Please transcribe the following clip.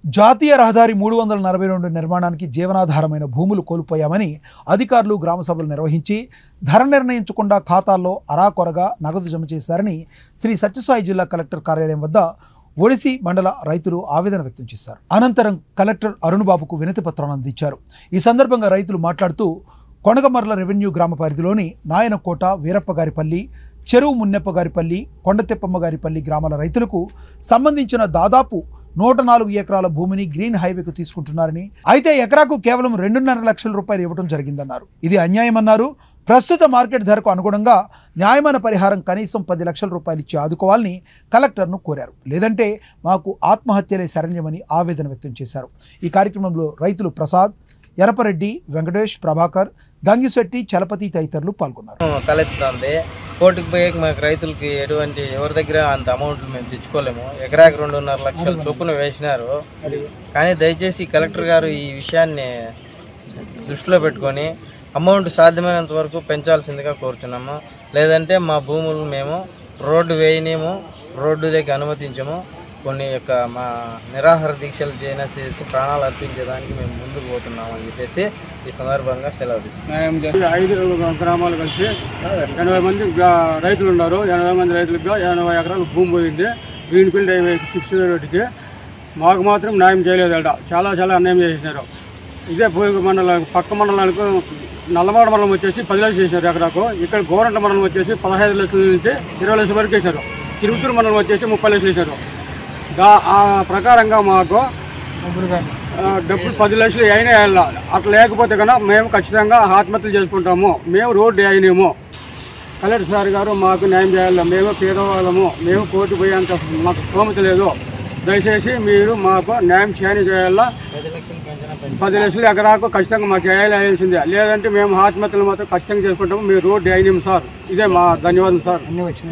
జాతీయ రహదారి మూడు వందల నలభై రెండు నిర్మాణానికి జీవనాధారమైన భూములు కోల్పోయామని అధికారులు గ్రామ సభలు నిర్వహించి ధర నిర్ణయించకుండా ఖాతాల్లో అరాకొరగా నగదు జమ చేశారని శ్రీ సత్యసాయి జిల్లా కలెక్టర్ కార్యాలయం వద్ద ఒడిసి మండల రైతులు ఆవేదన వ్యక్తం చేశారు అనంతరం కలెక్టర్ అరుణ్ బాబుకు వినతి పత్రాన్ని అందించారు ఈ సందర్భంగా రైతులు మాట్లాడుతూ కొనగమర్ల రెవెన్యూ గ్రామ పరిధిలోని నాయనకోట వీరప్పగారిపల్లి చెరువు మున్నెప్పగారిపల్లి కొండతెప్పమ్మగారిపల్లి గ్రామాల రైతులకు సంబంధించిన దాదాపు నూట నాలుగు ఎకరాల భూమిని గ్రీన్ హైవేకు తీసుకుంటున్నారని అయితే ఎకరాకు కేవలం రెండున్నర లక్షల రూపాయలు ఇవ్వడం జరిగిందన్నారు ఇది అన్యాయమన్నారు ప్రస్తుత మార్కెట్ ధరకు అనుగుణంగా న్యాయమైన పరిహారం కనీసం పది లక్షల రూపాయలు ఇచ్చి ఆదుకోవాలని కలెక్టర్ను కోరారు లేదంటే మాకు ఆత్మహత్యలే శరణ్యమని ఆవేదన వ్యక్తం చేశారు ఈ కార్యక్రమంలో రైతులు ప్రసాద్ ఎరపరెడ్డి వెంకటేష్ ప్రభాకర్ గంగిశెట్టి చలపతి తదితరులు పాల్గొన్నారు తలెత్తుతుంది కోర్టుకు పోయి మాకు రైతులకి ఎటువంటి ఎవరి దగ్గర అంత అమౌంట్ మేము తెచ్చుకోలేము ఎకరాకి రెండున్నర లక్షల చొప్పున వేసినారు కానీ దయచేసి కలెక్టర్ గారు ఈ విషయాన్ని దృష్టిలో పెట్టుకొని అమౌంట్ సాధ్యమైనంత వరకు పెంచాల్సిందిగా కోరుచున్నాము లేదంటే మా భూములు మేము రోడ్డు వేయనేము రోడ్డు దగ్గర అనుమతించము కొన్ని యొక్క మా నిరాహార దీక్షలు చేయన చేసి ప్రాణాలు అర్పించేదానికి మేము ముందుకు పోతున్నాం అని చెప్పేసి ఈ సందర్భంగా సెలవు తీసుకుంటాం న్యాయం చేసి ఐదు గ్రామాలు కలిసి ఎనభై మంది గ్రా- రైతులు ఉన్నారు ఎనభై మంది రైతులకు ఎనభై ఎకరాలు భూమి పోయింది గ్రీన్ ఫీల్డ్ హైవే సిక్స్ రోడ్డుకి మాకు మాత్రం న్యాయం చేయలేదట చాలా చాలా అన్యాయం చేసినారు ఇదే పూర్వ మండలం పక్క మండలానికి నల్లమాడ మండలం వచ్చేసి పది లక్షలు చేశారు ఎకరాకు ఇక్కడ గోరంట మండలం వచ్చేసి పదహైదు లక్షల నుంచి ఇరవై లక్షల వరకు వేశారు తిరుపతి మండలం వచ్చేసి ముప్పై లక్షలు వేశారు దా ఆ ప్రకారంగా మాకు ఆ, డబ్బులు పది లక్షలు అయినా వేయాల అట్లా లేకపోతే కనుక మేము ఖచ్చితంగా ఆత్మహత్యలు చేసుకుంటాము మేము రోడ్డు అయినేమో కలెక్టర్ సార్ గారు మాకు న్యాయం చేయాలి మేము పేదవాళ్ళము మేము కోర్టు పోయేంత మాకు స్తోమత లేదు దయచేసి మీరు మాకు న్యాయం చేయని చేయాలా పది లక్షలు ఎకరాకు ఖచ్చితంగా మాకు వేయాలి వేయాల్సిందే లేదంటే మేము ఆత్మహత్యలు మాత్రం ఖచ్చితంగా చేసుకుంటాము మీరు రోడ్డు అయినాము సార్ ఇదే మా ధన్యవాదం సార్